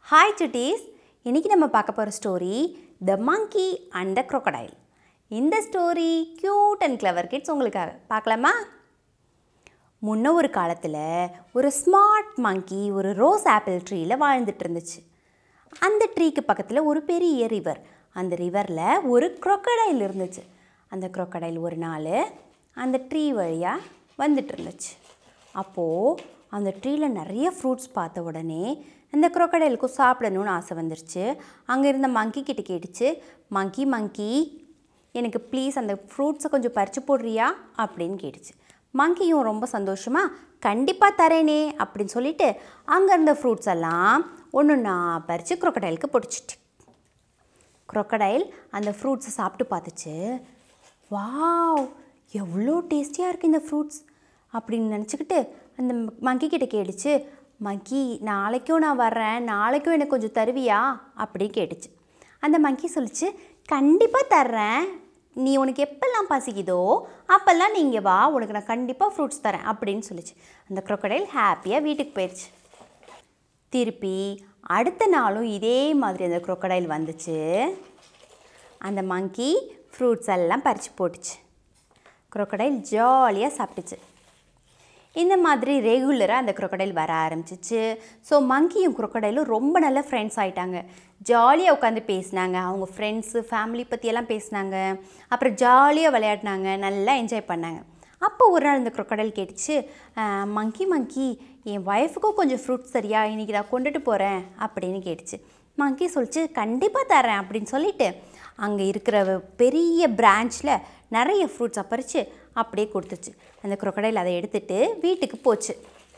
hi சுட்டீஸ் இன்னைக்கு நம்ம பார்க்க போகிற story the monkey and the crocodile இந்த story cute and clever kids உங்களுக்காக பார்க்கலாமா முன்ன ஒரு காலத்தில் ஒரு ஸ்மார்ட் மங்கி ஒரு ரோஸ் ஆப்பிள் ட்ரீயில் வாழ்ந்துட்டு இருந்துச்சு அந்த ட்ரீக்கு பக்கத்தில் ஒரு பெரிய ரிவர் அந்த ரிவரில் ஒரு crocodile இருந்துச்சு அந்த crocodile ஒரு நாள் அந்த ட்ரீ வழியாக வந்துட்டு இருந்துச்சு அப்போது அந்த ட்ரீயில் நிறைய ஃப்ரூட்ஸ் பார்த்த உடனே அந்த crocodileக்கும் சாப்பிடணும்னு ஆசை வந்துருச்சு அங்கே இருந்த மங்கி கிட்ட கேட்டுச்சு மங்கி மங்கி எனக்கு ப்ளீஸ் அந்த ஃப்ரூட்ஸை கொஞ்சம் பறித்து போடுறியா அப்படின்னு கேட்டுச்சு மங்கியும் ரொம்ப சந்தோஷமா கண்டிப்பாக தரேனே அப்படின்னு சொல்லிட்டு அங்கே இருந்த ஃப்ரூட்ஸ் எல்லாம் ஒன்று நான் பறித்து crocodileக்கு பிடிச்சிட்டு crocodile அந்த ஃப்ரூட்ஸை சாப்பிட்டு பார்த்துச்சு வாவ் எவ்வளோ டேஸ்டியாக இருக்குது இந்த ஃப்ரூட்ஸ் அப்படின்னு நினச்சிக்கிட்டு அந்த மங்கி கிட்ட கேட்டுச்சு மங்கி நாளைக்கும் நான் வர்றேன் நாளைக்கும் எனக்கு கொஞ்சம் தருவியா அப்படி கேட்டுச்சு அந்த மங்கி சொல்லிச்சு கண்டிப்பாக தர்றேன் நீ உனக்கு எப்பெல்லாம் பசிக்குதோ அப்போல்லாம் நீங்கள் வா உனக்கு நான் கண்டிப்பாக ஃப்ரூட்ஸ் தரேன் அப்படின்னு சொல்லிச்சு அந்த crocodile ஹாப்பியாக வீட்டுக்கு போயிடுச்சு திருப்பி அடுத்த நாளும் இதே மாதிரி அந்த crocodile வந்துச்சு அந்த மங்கி ஃப்ரூட்ஸ் எல்லாம் பறித்து போட்டுச்சு crocodile ஜாலியாக சாப்பிட்டுச்சு இந்த மாதிரி ரெகுலராக அந்த crocodile வர ஆரம்பிச்சிச்சு ஸோ மங்கியும் crocodileம் ரொம்ப நல்ல ஃப்ரெண்ட்ஸ் ஆயிட்டாங்க ஜாலியாக உட்காந்து பேசினாங்க அவங்க ஃப்ரெண்ட்ஸு ஃபேமிலி பற்றியெல்லாம் பேசினாங்க அப்புறம் ஜாலியாக விளையாடினாங்க நல்லா என்ஜாய் பண்ணாங்க அப்போ ஒரு நாள் இந்த crocodile கேட்டுச்சு மங்கி மங்கி என் ஒய்ஃபுக்கும் கொஞ்சம் ஃப்ரூட்ஸ் சரியா இன்றைக்கி நான் கொண்டுட்டு போகிறேன் அப்படின்னு கேட்டுச்சு மங்கி சொல்லிச்சு கண்டிப்பாக தரேன் அப்படின்னு சொல்லிட்டு அங்கே இருக்கிற பெரிய பிரான்ச்சில் நிறைய ஃப்ரூட்ஸை பறித்து அப்படியே கொடுத்துச்சு அந்த crocodile அதை எடுத்துட்டு வீட்டுக்கு போச்சு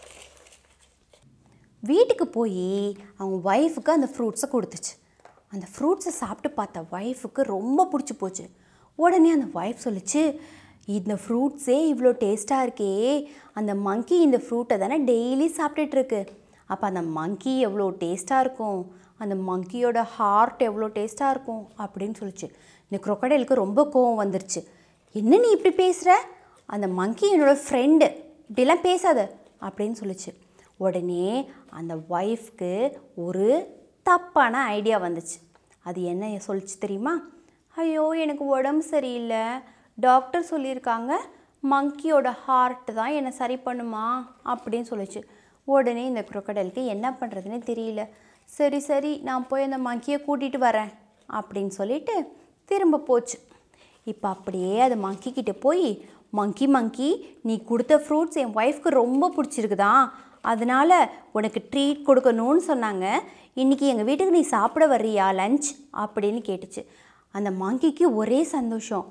வீட்டுக்கு போய் அவங்க ஒய்ஃபுக்கு அந்த ஃப்ரூட்ஸை கொடுத்துச்சு அந்த ஃப்ரூட்ஸை சாப்பிட்டு பார்த்த ஒய்ஃபுக்கு ரொம்ப பிடிச்சி போச்சு உடனே அந்த ஒய்ஃப் சொல்லிச்சு இந்த ஃப்ரூட்ஸே இவ்வளோ டேஸ்ட்டாக இருக்கே அந்த மங்கி இந்த ஃப்ரூட்டை தானே டெய்லி சாப்பிட்டுட்ருக்கு அப்போ அந்த மங்கி எவ்வளோ டேஸ்ட்டாக இருக்கும் அந்த மங்கியோட ஹார்ட் எவ்வளோ டேஸ்ட்டாக இருக்கும் அப்படின்னு சொல்லிச்சு இந்த crocodileக்கு ரொம்ப கோவம் வந்துருச்சு என்ன நீ இப்படி பேசுகிற அந்த மங்கி என்னோட ஃப்ரெண்டு இப்படிலாம் பேசாத அப்படின்னு சொல்லிச்சு உடனே அந்த ஒய்ஃப்க்கு ஒரு தப்பான ஐடியா வந்துச்சு அது என்ன சொல்லிச்சு தெரியுமா ஐயோ எனக்கு உடம்பு சரியில்லை டாக்டர் சொல்லியிருக்காங்க மங்கியோட ஹார்ட் தான் என்னை சரி பண்ணுமா அப்படின்னு சொல்லிச்சு உடனே இந்த crocodileக்கு என்ன பண்ணுறதுன்னு தெரியல சரி சரி நான் போய் அந்த மங்கியை கூட்டிகிட்டு வரேன் அப்படின்னு சொல்லிட்டு திரும்ப போச்சு இப்போ அப்படியே அது மங்கி கிட்ட போய் மங்கி மங்கி நீ கொடுத்த ஃப்ரூட்ஸ் என் ஒய்ஃப்க்கு ரொம்ப பிடிச்சிருக்குதா அதனால உனக்கு ட்ரீட் கொடுக்கணும்னு சொன்னாங்க இன்றைக்கி எங்கள் வீட்டுக்கு நீ சாப்பிட வர்றியா லஞ்ச் அப்படின்னு கேட்டுச்சு அந்த மங்கிக்கு ஒரே சந்தோஷம்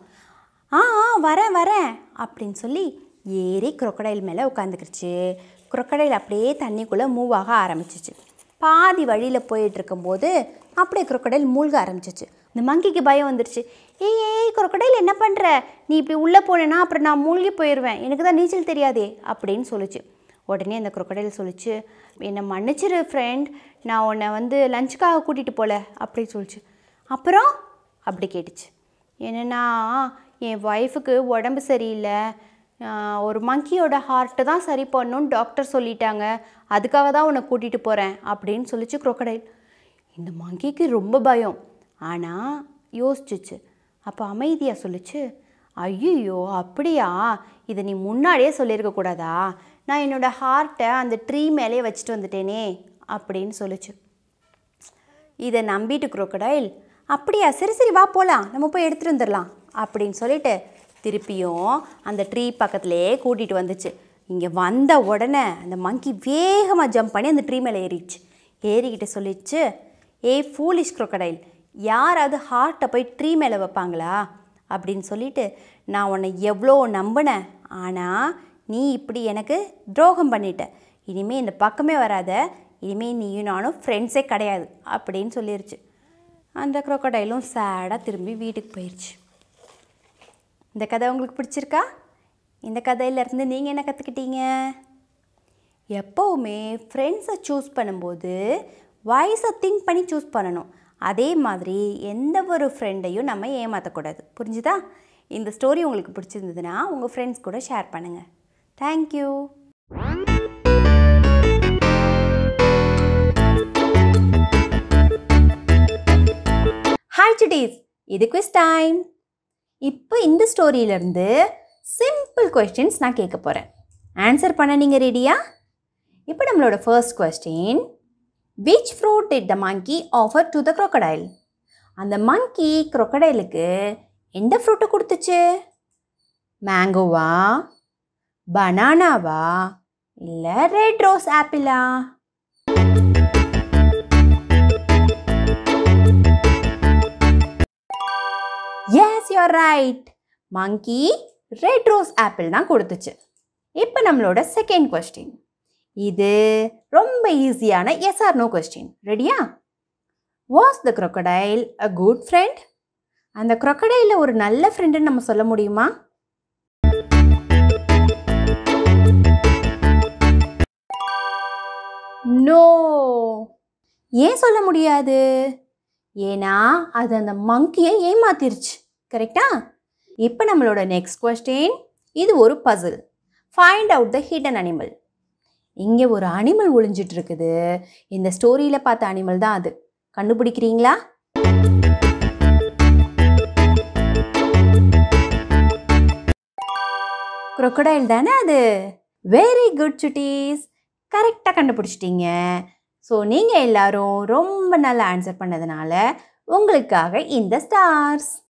ஆ ஆ வரேன் வரேன் அப்படின்னு சொல்லி ஏறி crocodile மேலே உட்காந்துக்கிடுச்சு crocodile அப்படியே தண்ணிக்குள்ளே மூவ் ஆக ஆரம்பிச்சிச்சு பாதி வழியில் போயிட்டு இருக்கும்போது அப்படியே crocodile மூழ்க ஆரம்பிச்சிச்சு இந்த மங்கிக்கு பயம் வந்துருச்சு ஏய் ஏய் crocodile என்ன பண்ணுற நீ இப்படி உள்ளே போனேன்னா அப்புறம் நான் மூழ்கி போயிடுவேன் எனக்கு தான் நீச்சல் தெரியாதே அப்படின்னு சொல்லுச்சு உடனே அந்த crocodile சொல்லிச்சு என்னை மன்னிச்சிரு ஃப்ரெண்ட் நான் உன்னை வந்து லஞ்சுக்காக கூட்டிகிட்டு போகல அப்படின்னு சொல்லிச்சு அப்புறம் அப்படி கேட்டுச்சு என்னென்னா என் ஒய்ஃபுக்கு உடம்பு சரியில்லை ஆஹ், ஒரு மங்கியோட ஹார்ட்டை தான் சரி பண்ணணும்னு டாக்டர் சொல்லிட்டாங்க அதுக்காக தான் உன்னை கூட்டிகிட்டு போகிறேன் அப்படின்னு சொல்லிச்சு crocodile இந்த மங்கிக்கு ரொம்ப பயம் ஆனால் யோசிச்சுச்சு அப்போ அமைதியாக சொல்லுச்சு ஐயோ அப்படியா இதை நீ முன்னாடியே சொல்லியிருக்க கூடாதா நான் என்னோடய ஹார்ட்டை அந்த ட்ரீ மேலேயே வச்சுட்டு வந்துட்டேனே அப்படின்னு சொல்லுச்சு இதை நம்பிட்டு crocodile அப்படியா சரி சரி வா போகலாம் நம்ம போய் எடுத்துகிட்டு வந்துடலாம் அப்படின்னு சொல்லிட்டு திருப்பியும் அந்த ட்ரீ பக்கத்துலேயே கூட்டிகிட்டு வந்துச்சு இங்கே வந்த உடனே அந்த மங்கி வேகமாக ஜம்ப் பண்ணி அந்த ட்ரீ மேலே ஏறிச்சு ஏறிக்கிட்டு சொல்லிச்சு ஏய் ஃபூலிஷ் crocodile யாராவது ஹார்ட்டை போய் ட்ரீ மேலே வைப்பாங்களா அப்படின்னு சொல்லிட்டு நான் உன்னை எவ்வளோ நம்பினேன் ஆனால் நீ இப்படி எனக்கு துரோகம் பண்ணிட்ட இனிமே இந்த பக்கமே வராத இனிமே நீயும் நானும் ஃப்ரெண்ட்ஸே கிடையாது அப்படின்னு சொல்லிருச்சு அந்த crocodileம் சேடாக திரும்பி வீட்டுக்கு போயிடுச்சு இந்த கதை உங்களுக்கு பிடிச்சிருக்கா இந்த கதையிலேருந்து நீங்கள் என்ன கற்றுக்கிட்டீங்க எப்போவுமே ஃப்ரெண்ட்ஸை சூஸ் பண்ணும்போது வயசை திங்க் பண்ணி சூஸ் பண்ணணும் அதே மாதிரி எந்த ஒரு ஃப்ரெண்டையும் நம்ம ஏமாற்றக்கூடாது புரிஞ்சுதா இந்த ஸ்டோரி உங்களுக்கு பிடிச்சிருந்ததுன்னா உங்கள் ஃப்ரெண்ட்ஸ் கூட ஷேர் பண்ணுங்கள் தேங்க்யூ சுட்டீஸ் இது குவிஸ் டைம் இப்போ இந்த ஸ்டோரியிலேருந்து சிம்பிள் கொஸ்டின்ஸ் நான் கேட்க போகிறேன் ஆன்சர் பண்ண நீங்கள் ரெடியா இப்போ நம்மளோட first question which fruit did the monkey offer to the crocodile அந்த மங்கி crocodileக்கு எந்த ஃப்ரூட்டை கொடுத்துச்சு மேங்கோவா பனானாவா இல்லை ரெட் ரோஸ் ஆப்பிளா yes you're right monkey red rose apple தான் கொடுத்துச்சு இப்போ நம்மளோட செகண்ட் கொஸ்டின் இது ரொம்ப ஈஸியான எஸ் ஆர் நோ கொஸ்டின் ரெடியா was the crocodile a good friend அந்த crocodile ஒரு நல்ல ஃப்ரெண்டுன்னு நம்ம சொல்ல முடியுமா நோ ஏன் சொல்ல முடியாது ஏன்னா அது அந்த மங்கியை ஏமாத்திருச்சு கரெக்டா இப்போ நம்மளோட நெக்ஸ்ட் கொஸ்டின் இது ஒரு puzzle find out the hidden animal இங்கே ஒரு அனிமல் ஒளிஞ்சிட்டு இருக்குது இந்த ஸ்டோரியில் பார்த்த அனிமல் தான் அது கண்டுபிடிக்கிறீங்களா crocodile தானே அது வெரி குட் சுட்டீஸ் கரெக்டாக கண்டுபிடிச்சிட்டீங்க ஸோ நீங்கள் எல்லாரும் ரொம்ப நல்லா ஆன்சர் பண்ணதுனால உங்களுக்காக இந்த ஸ்டார்ஸ்